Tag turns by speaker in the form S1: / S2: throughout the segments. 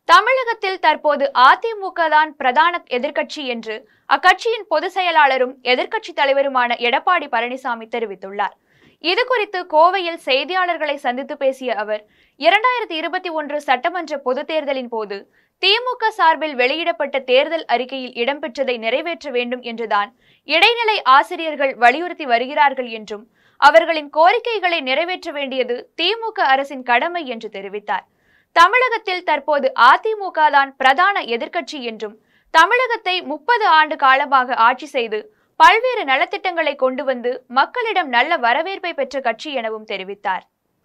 S1: தமிழகத்தில் தற்போது அதிமுக தான் பிரதான எதிர்க்கட்சி என்று அக்கட்சியின் பொதுச் செயலாளரும் எதிர்க்கட்சி தலைவருமான எடப்பாடி பழனிசாமி தெரிவித்துள்ளார் இது குறித்து கோவையில் செய்தியாளர்களை சந்தித்து பேசிய அவர் இரண்டாயிரத்தி இருபத்தி ஒன்று சட்டமன்ற பொதுத் தேர்தலின் போது திமுக சார்பில் வெளியிடப்பட்ட தேர்தல் அறிக்கையில் இடம்பெற்றதை நிறைவேற்ற வேண்டும் என்றுதான் இடைநிலை ஆசிரியர்கள் வலியுறுத்தி வருகிறார்கள் என்றும் அவர்களின் கோரிக்கைகளை நிறைவேற்ற வேண்டியது திமுக அரசின் கடமை என்று தெரிவித்தார் தமிழகத்தில் தற்போது அதிமுக தான் பிரதான எதிர்க்கட்சி என்றும் தமிழகத்தை முப்பது ஆண்டு காலமாக ஆட்சி செய்து பல்வேறு நலத்திட்டங்களை கொண்டு வந்து மக்களிடம் நல்ல வரவேற்பை பெற்ற கட்சி எனவும் தெரிவித்தார்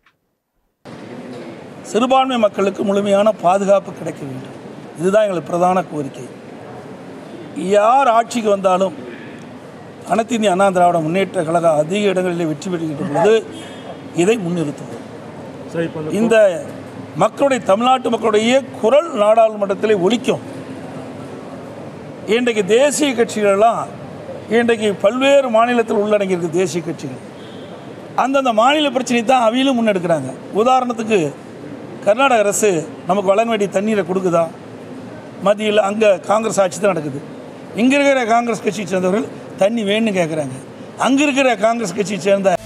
S2: சிறுபான்மை மக்களுக்கு முழுமையான பாதுகாப்பு கிடைக்க வேண்டும் இதுதான் எங்களுக்கு பிரதான கோரிக்கை யார் ஆட்சிக்கு வந்தாலும் அனைத்து இந்திய அண்ணா திராவிட முன்னேற்ற கழக அதிக இடங்களிலே வெற்றி பெறுகின்ற பொழுது இதை முன்னிறுத்துவோம்
S3: சரி இப்போ இந்த
S2: இந்த மக்களுடைய தமிழ்நாட்டு மக்களுடைய குரல் நாடாளுமன்றத்தில் ஒலிக்கும் இன்றைக்கு தேசிய கட்சிகளெல்லாம் இன்றைக்கு பல்வேறு மாநிலத்தில் உள்ளடங்கியிருக்கு தேசிய கட்சிகள் அந்தந்த மாநில பிரச்சனை தான் அவையிலும் முன்னெடுக்கிறாங்க உதாரணத்துக்கு கர்நாடக அரசு நமக்கு வழங்க வேண்டிய தண்ணீரை கொடுக்குதா மத்தியில் அங்கே காங்கிரஸ் ஆட்சி தான் நடக்குது இங்கே இருக்கிற காங்கிரஸ் கட்சியை சேர்ந்தவர்கள் தண்ணி வேணும்னு கேட்குறாங்க அங்கே இருக்கிற காங்கிரஸ் கட்சியை சேர்ந்த